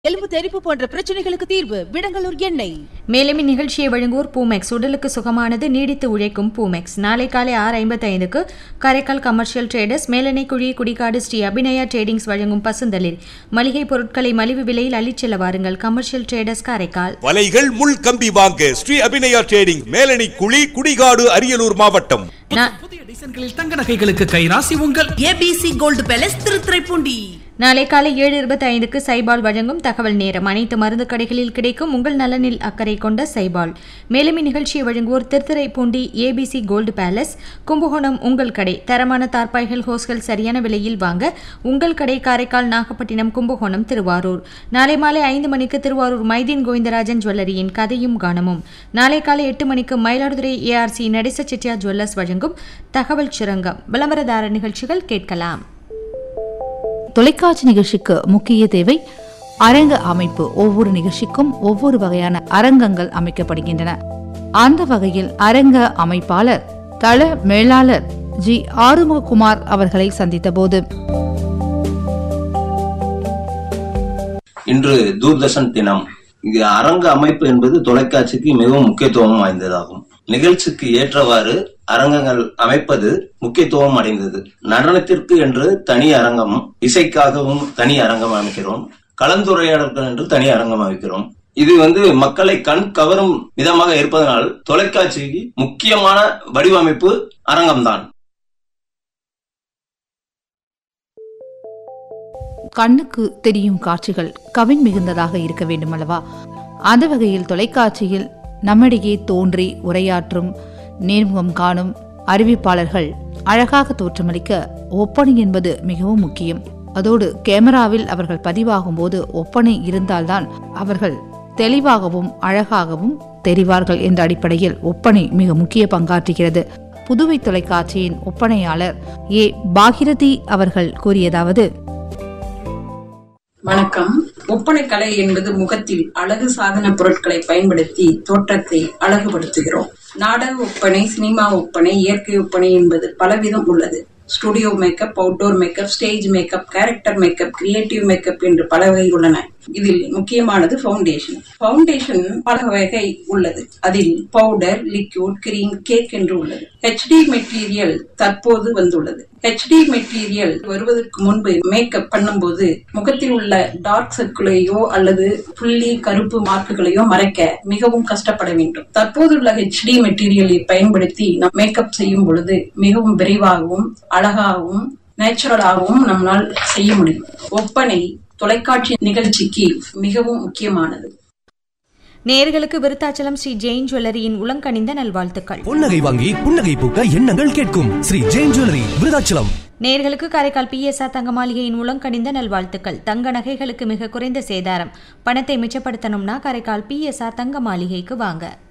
எலும்பு தெறிப்பு போன்ற பிரச்சனைகளுக்கு தீர்வு விடங்கலூர் எண்ணெய் மேலும் இந்நிகழ்ச்சியை வழங்குவோர் பூமெக்ஸ் உடலுக்கு சுகமானது நீடித்து உழைக்கும் பூமெக்ஸ் நாளை காலை ஆறு ஐம்பத்தி ஐந்துக்கு காரைக்கால் கமர்ஷியல் ட்ரேடர்ஸ் மேலனை குழி குடிகாடு ஸ்ரீ அபிநயா ட்ரேடிங்ஸ் வழங்கும் பசுந்தளிர் மளிகை பொருட்களை மலிவு விலையில் அள்ளிச் செல்ல வாருங்கள் கமர்ஷியல் ட்ரேடர்ஸ் காரைக்கால் வலைகள் முள் கம்பி வாங்க ஸ்ரீ அபிநயா ட்ரேடிங் மேலணி குழி குடிகாடு அரியலூர் மாவட்டம் நா- புதிய டிசைன்களில் தங்க நகைகளுக்கு கைராசி உங்கள் ஏபிசி கோல்டு பேலஸ் திருத்துறைப்பூண்டி நாளை காலை ஏழு இருபத்தி ஐந்துக்கு சைபால் வழங்கும் தகவல் நேரம் அனைத்து மருந்து கடைகளில் கிடைக்கும் உங்கள் நலனில் அக்கறை கொண்ட சைபால் மேலும் இந்நிகழ்ச்சியை வழங்குவோர் Thiruthuraipoondi ABC gold palace Kumbakonam உங்கள் கடை தரமான தார்பாய்கள் ஹோஸ்கள் சரியான விலையில் வாங்க உங்கள் கடை காரைக்கால் நாகப்பட்டினம் கும்பகோணம் திருவாரூர் நாளை மாலை ஐந்து மணிக்கு திருவாரூர் மைதீன் கோவிந்தராஜன் ஜுவல்லரியின் கதையும் கானமும் நாளை காலை எட்டு மணிக்கு மயிலாடுதுறை ஏஆர்சி நடேச செட்டியார் ஜுவல்லர்ஸ் வழங்கும் தகவல் சுரங்கம் விளம்பரதார நிகழ்ச்சிகள் கேட்கலாம் தொலைக்காட்சி நிகழ்ச்சிக்கு முக்கிய தேவை அரங்க அமைப்பு ஒவ்வொரு நிகழ்ச்சிக்கும் ஒவ்வொரு வகையான அரங்கங்கள் அமைக்கப்படுகின்றன அந்த வகையில் அரங்க அமைப்பாளர் தள மேலாளர் ஜி ஆறுமுககுமார் அவர்களை சந்தித்தபோது இன்று தூர்தர்ஷன் தினம் இது அரங்க அமைப்பு என்பது தொலைக்காட்சிக்கு மிகவும் முக்கியத்துவம் வாய்ந்ததாகும் நிகழ்ச்சிக்கு ஏற்றவாறு அரங்கங்கள் அமைப்பது முக்கியத்துவம் அடைந்தது நடனத்திற்கு என்று தனி அரங்கம் இசைக்காகவும் தனி அரங்கம் அமைக்கிறோம் கலந்துரையாடல்கள் என்று தனி அரங்கம் அமைக்கிறோம் இது வந்து மக்களை கண் கவரும் விதமாக இருப்பதனால் தொலைக்காட்சிக்கு முக்கியமான வடிவமைப்பு அரங்கம்தான் கண்ணுக்கு தெரியும் காட்சிகள் கவின் மிகுந்ததாக இருக்க வேண்டும் அல்லவா அந்த வகையில் தொலைக்காட்சியில் நம்மிடையே தோன்றி உரையாற்றும் நேர்முகம் காணும் அறிவிப்பாளர்கள் அழகாக தோற்றமளிக்க ஒப்பனை என்பது மிகவும் முக்கியம் அதோடு கேமராவில் அவர்கள் பதிவாகும் போது ஒப்பனை இருந்தால்தான் அவர்கள் தெளிவாகவும் அழகாகவும் தெரிவார்கள் என்ற அடிப்படையில் ஒப்பனை மிக முக்கிய பங்காற்றுகிறது புதுவை தொலைக்காட்சியின் ஒப்பனையாளர் ஏ பாகிரதி அவர்கள் கூறியதாவது வணக்கம் ஒப்பனை கலை என்பது முகத்தில் அழகு சாதன பொருட்களை பயன்படுத்தி தோற்றத்தை அழகுபடுத்துகிறோம் நாடக ஒப்பனை சினிமா ஒப்பனை இயற்கை ஒப்பனை என்பது பலவிதம் உள்ளது studio makeup outdoor makeup stage makeup character makeup creative makeup என்று பல வகை உள்ளன இதில் முக்கியமானது ஃபவுண்டேஷன் ஃபவுண்டேஷன் பல வகை உள்ளது அதில் பவுடர் லிக்யூட் கிரீம் கேக் என்று உள்ளது ஹெச்டி மெட்டீரியல் தற்போது வந்துள்ளது ஹெச்டி மெட்டீரியல் வருவதற்கு முன்பு மேக்கப் பண்ணும்போது முகத்தில் உள்ள டார்க் சர்க்கிளையோ அல்லது புள்ளி கருப்பு மார்க்குகளையோ மறைக்க மிகவும் கஷ்டப்பட வேண்டும் தற்போதுள்ள ஹெச்டி மெட்டீரியலை பயன்படுத்தி நாம் மேக்கப் செய்யும் பொழுது மிகவும் விரைவாகவும் அழகாகவும் நேச்சுரலாகவும் நம்மால் செய்ய முடியும் ஒப்பனை தொலைக்காட்சி நிகழ்ச்சிக்கு மிகவும் முக்கியமானது நேர்களுக்கு விருத்தாச்சலம் ஸ்ரீ ஜெயின் ஜுவல்லரியின் உலங்கணிந்த நல்வாழ்த்துக்கள் பொன்னகை வாங்கி புன்னகை பூக்க எண்ணங்கள் கேட்கும் ஸ்ரீ ஜெயின் ஜுவல்லரி விருதாச்சலம் நேர்களுக்கு காரைக்கால் பிஎஸ்ஆர் தங்க மாளிகையின் உலங்கணிந்த நல்வாழ்த்துக்கள் தங்க நகைகளுக்கு மிக குறைந்த சேதாரம் பணத்தை மிச்சப்படுத்தணும்னா காரைக்கால் பிஎஸ்ஆர் தங்க மாளிகைக்கு வாங்க